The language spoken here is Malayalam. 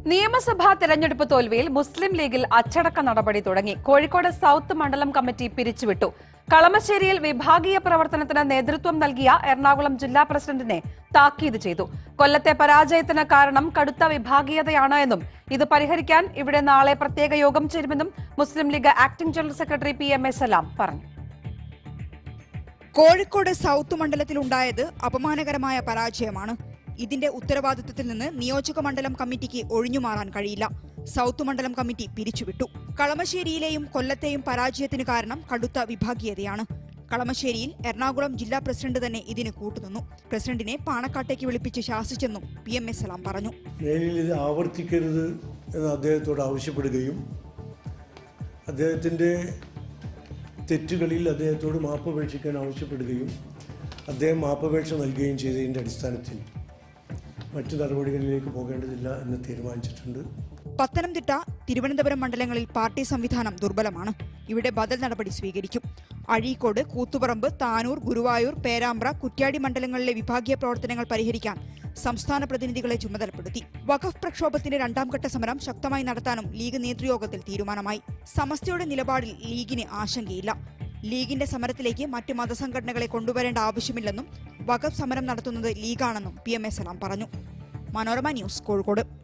നിയമസഭാ തെരഞ്ഞെടുപ്പ് തോൽവിയിൽ മുസ്ലിം ലീഗിൽ അച്ചടക്ക നടപടി തുടങ്ങി കോഴിക്കോട് സൌത്ത് മണ്ഡലം കമ്മിറ്റി പിരിച്ചുവിട്ടു കളമശ്ശേരിയിൽ വിഭാഗീയ പ്രവർത്തനത്തിന് നേതൃത്വം നൽകിയ എറണാകുളം ജില്ലാ പ്രസിഡന്റിനെ താക്കീത് ചെയ്തു കൊല്ലത്തെ പരാജയത്തിന് കാരണം കടുത്ത വിഭാഗീയതയാണ് എന്നും ഇത് പരിഹരിക്കാൻ ഇവിടെ നാളെ പ്രത്യേക യോഗം ചേരുമെന്നും Muslim League acting general secretary P M A Salam പറഞ്ഞു കോഴിക്കോട് സൗത്ത് മണ്ഡലത്തിലുണ്ടായത് അപമാനകരമായ പരാജയമാണ് ഇതിന്റെ ഉത്തരവാദിത്വത്തിൽ നിന്ന് നിയോജക മണ്ഡലം കമ്മിറ്റിക്ക് ഒഴിഞ്ഞുമാറാൻ കഴിയില്ല സൗത്ത് മണ്ഡലം കമ്മിറ്റി പിരിച്ചുവിട്ടു കളമശ്ശേരിയിലെയും കൊല്ലത്തെയും പരാജയത്തിന് കാരണം കടുത്ത വിഭാഗീയതയാണ് കളമശ്ശേരിയിൽ എറണാകുളം ജില്ലാ പ്രസിഡന്റ് തന്നെ ഇതിന് കൂട്ടുനിന്നു പ്രസിഡന്റിനെ പാണക്കാട്ടേക്ക് വിളിപ്പിച്ച് ശാസിച്ചെന്നും പി എം എസ് സലാം പറഞ്ഞു മേലിൽ ഇത് ആവർത്തിക്കരുത് എന്ന് അദ്ദേഹത്തോട് ആവശ്യപ്പെടുകയും അദ്ദേഹത്തിൻ്റെ തെറ്റുകളിൽ അദ്ദേഹത്തോട് മാപ്പപേക്ഷിക്കാൻ ആവശ്യപ്പെടുകയും അദ്ദേഹം മാപ്പപേക്ഷ നൽകുകയും ചെയ്തതിൻ്റെ അടിസ്ഥാനത്തിൽ മറ്റു നടപടികളിലേക്ക് പോകേണ്ടതില്ല എന്ന് തീരുമാനിച്ചിട്ടുണ്ട് പത്തനംതിട്ട തിരുവനന്തപുരം മണ്ഡലങ്ങളിൽ പാർട്ടി സംവിധാനം ദുർബലമാണ് ഇവിടെ ബദൽ നടപടി സ്വീകരിക്കും അഴീക്കോട് കൂത്തുപറമ്പ് താനൂർ ഗുരുവായൂർ പേരാമ്പ്ര കുറ്റ്യാടി മണ്ഡലങ്ങളിലെ വിഭാഗീയ പ്രവർത്തനങ്ങൾ പരിഹരിക്കാൻ സംസ്ഥാന പ്രതിനിധികളെ ചുമതലപ്പെടുത്തി വഖഫ് പ്രക്ഷോഭത്തിന്റെ രണ്ടാം ഘട്ട സമരം ശക്തമായി നടത്താനും ലീഗ് നേതൃയോഗത്തിൽ തീരുമാനമായി സമസ്തയുടെ നിലപാടിൽ ലീഗിന് ആശങ്കയില്ല ലീഗിന്റെ സമരത്തിലേക്ക് മറ്റ് മതസംഘടനകളെ കൊണ്ടുവരേണ്ട ആവശ്യമില്ലെന്നും വഖഫ് സമരം നടത്തുന്നത് ലീഗാണെന്നും പി എം എ സലാം പറഞ്ഞു മനോരമ ന്യൂസ് കോഴിക്കോട്